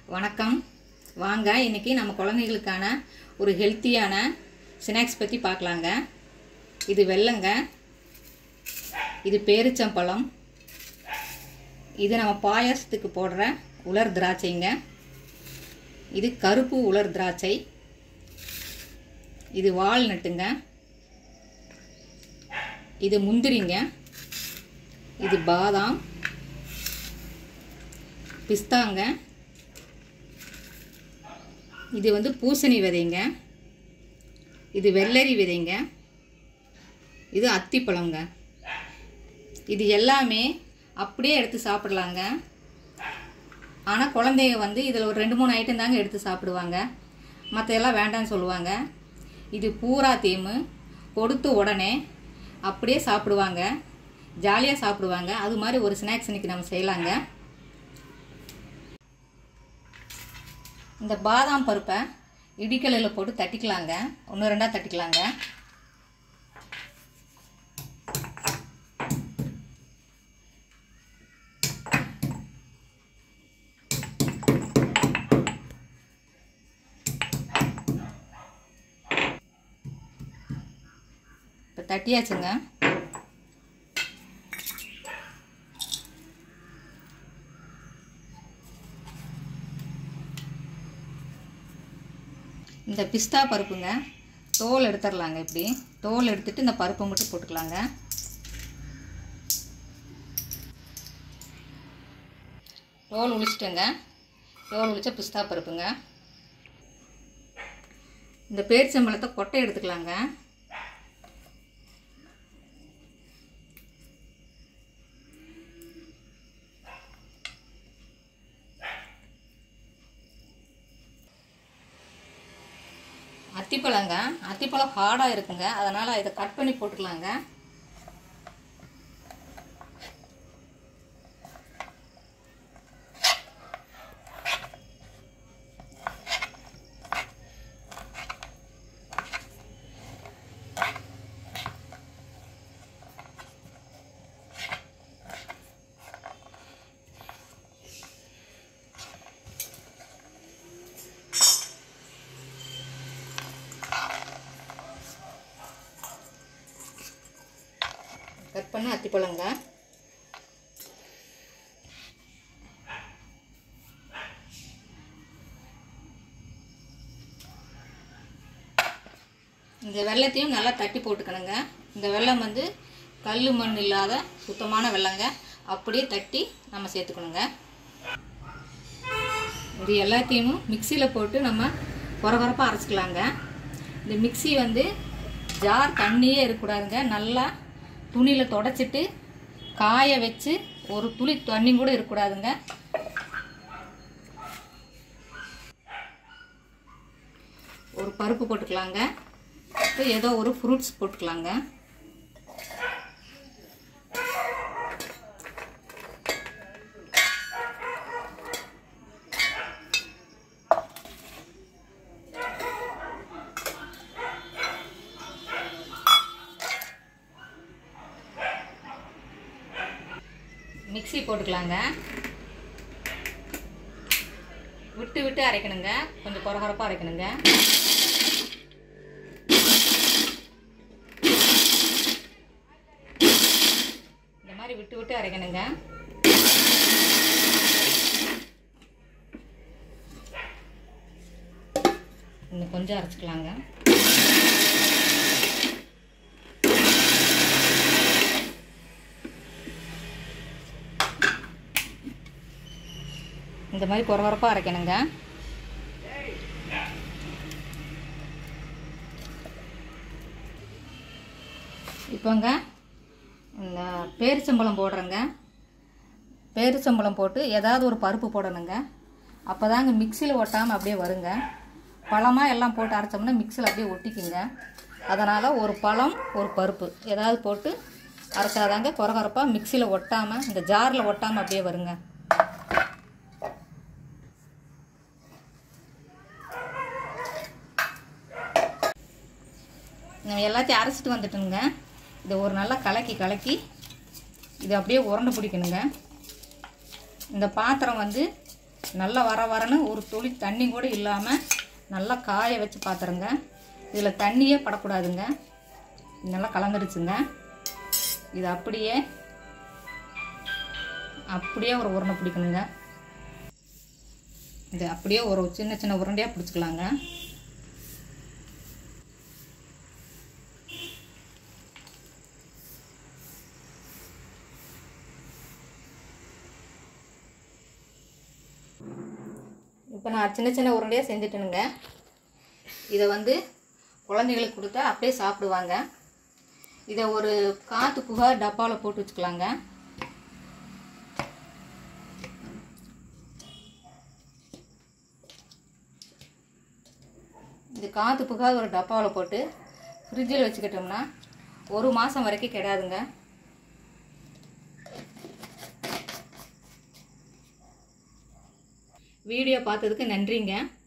வணக்கம் வாங்க இன்னைக்கு நம்ம குழந்தைகளுக்கான ஒரு ஹெல்த்தியான ஸ்நாக்ஸ் பற்றி பார்க்கலாங்க இது வெல்லங்க இது பேரிச்சம்பழம் இது நம்ம பாயாசத்துக்கு போடுற உலர் திராட்சைங்க இது கருப்பு உலர் திராட்சை இது வால்நட்டுங்க இது முந்திரிங்க இது பாதாம் பிஸ்தாங்க இது வந்து பூசணி விதைங்க இது வெள்ளரி விதைங்க இது அத்திப்பழங்க இது எல்லாமே அப்படியே எடுத்து சாப்பிடலாங்க ஆனால் குழந்தைங்க வந்து இதில் ஒரு ரெண்டு மூணு ஐட்டம் தாங்க எடுத்து சாப்பிடுவாங்க மற்றதெல்லாம் வேண்டாம்னு சொல்லுவாங்க இது பூரா தீமு கொடுத்த உடனே அப்படியே சாப்பிடுவாங்க ஜாலியாக சாப்பிடுவாங்க அது மாதிரி ஒரு ஸ்நாக்ஸ் இன்னைக்கு நம்ம செய்யலாங்க இந்த பாதாம் பருப்பை இடிக்கலையில் போட்டு தட்டிக்கலாங்க ஒன்று ரெண்டாக தட்டிக்கலாங்க இப்போ தட்டியாச்சுங்க இந்த பிஸ்தா பருப்புங்க தோல் எடுத்துடலாங்க இப்படி தோல் எடுத்துட்டு இந்த பருப்பை மட்டும் போட்டுக்கலாங்க தோல் உளிச்சிட்டேங்க தோல் உளிச்ச பிஸ்தா பருப்புங்க இந்த பேரிச்சம்பழத்தை கொட்டை எடுத்துக்கலாங்க அத்திப்பழங்க அத்திப்பழம் ஹார்டாக இருக்குங்க அதனால் இதை கட் பண்ணி போட்டுக்கலாங்க கட் பண்ண அத்திப்பழங்க இந்த வெள்ளத்தையும் நல்லா தட்டி போட்டுக்கணுங்க இந்த வெல்லம் வந்து கல் மண் இல்லாத சுத்தமான வெள்ளங்க அப்படியே தட்டி நம்ம சேர்த்துக்கணுங்க இது எல்லாத்தையும் மிக்சியில் போட்டு நம்ம குறகுறப்பாக அரைச்சிக்கலாங்க இந்த மிக்சி வந்து ஜார் தண்ணியே இருக்கக்கூடாதுங்க நல்லா துணியில் தொடச்சிட்டு காய வச்சு ஒரு துளி தண்ணி கூட இருக்கக்கூடாதுங்க ஒரு பருப்பு போட்டுக்கலாங்க இப்போ ஏதோ ஒரு ஃப்ரூட்ஸ் போட்டுக்கலாங்க மிக்சி போட்டுக்கலாங்க விட்டு விட்டு அரைக்கணுங்க கொஞ்சம் குறகுறப்பாக அரைக்கணுங்க இந்த மாதிரி விட்டு விட்டு அரைக்கணுங்க இன்னும் கொஞ்சம் அரைச்சிக்கலாங்க இந்த மாதிரி குறவரப்பாக அரைக்கணுங்க இப்போங்க இந்த பேரிச்சம்பழம் போடுறேங்க பேரிச்சம்பழம் போட்டு ஏதாவது ஒரு பருப்பு போடணுங்க அப்போ தாங்க மிக்சியில் ஒட்டாமல் அப்படியே வருங்க பழமாக எல்லாம் போட்டு அரைச்சோம்னா மிக்சியில் அப்படியே ஒட்டிக்குங்க அதனால் ஒரு பழம் ஒரு பருப்பு ஏதாவது போட்டு அரைச்சாதாங்க குறகுறப்பாக மிக்சியில் ஒட்டாமல் இந்த ஜாரில் ஒட்டாமல் அப்படியே வருங்க நான் எல்லாத்தையும் அரைச்சிட்டு வந்துட்டுங்க இதை ஒரு நல்லா கலக்கி கலக்கி இது அப்படியே உருண்டை பிடிக்கணுங்க இந்த பாத்திரம் வந்து நல்லா வர வரன்னு ஒரு துளி தண்ணி கூட இல்லாமல் நல்லா காய வச்சு பார்த்துருங்க இதில் தண்ணியே படக்கூடாதுங்க இது நல்லா கலந்துடுச்சுங்க இது அப்படியே அப்படியே ஒரு உருண்டை பிடிக்கணுங்க இது அப்படியே ஒரு சின்ன சின்ன உருண்டையாக பிடிச்சிக்கலாங்க இப்போ நான் சின்ன சின்ன உருண்டையாக செஞ்சுட்டேனுங்க இதை வந்து குழந்தைகளுக்கு கொடுத்தா அப்படியே சாப்பிடுவாங்க இதை ஒரு காற்று புகை டப்பாவில் போட்டு வச்சுக்கலாங்க இது காற்று புகை ஒரு டப்பாவில் போட்டு ஃப்ரிட்ஜில் வச்சுக்கிட்டோம்னா ஒரு மாதம் வரைக்கும் கெடாதுங்க வீடியோ பார்த்ததுக்கு நன்றிங்க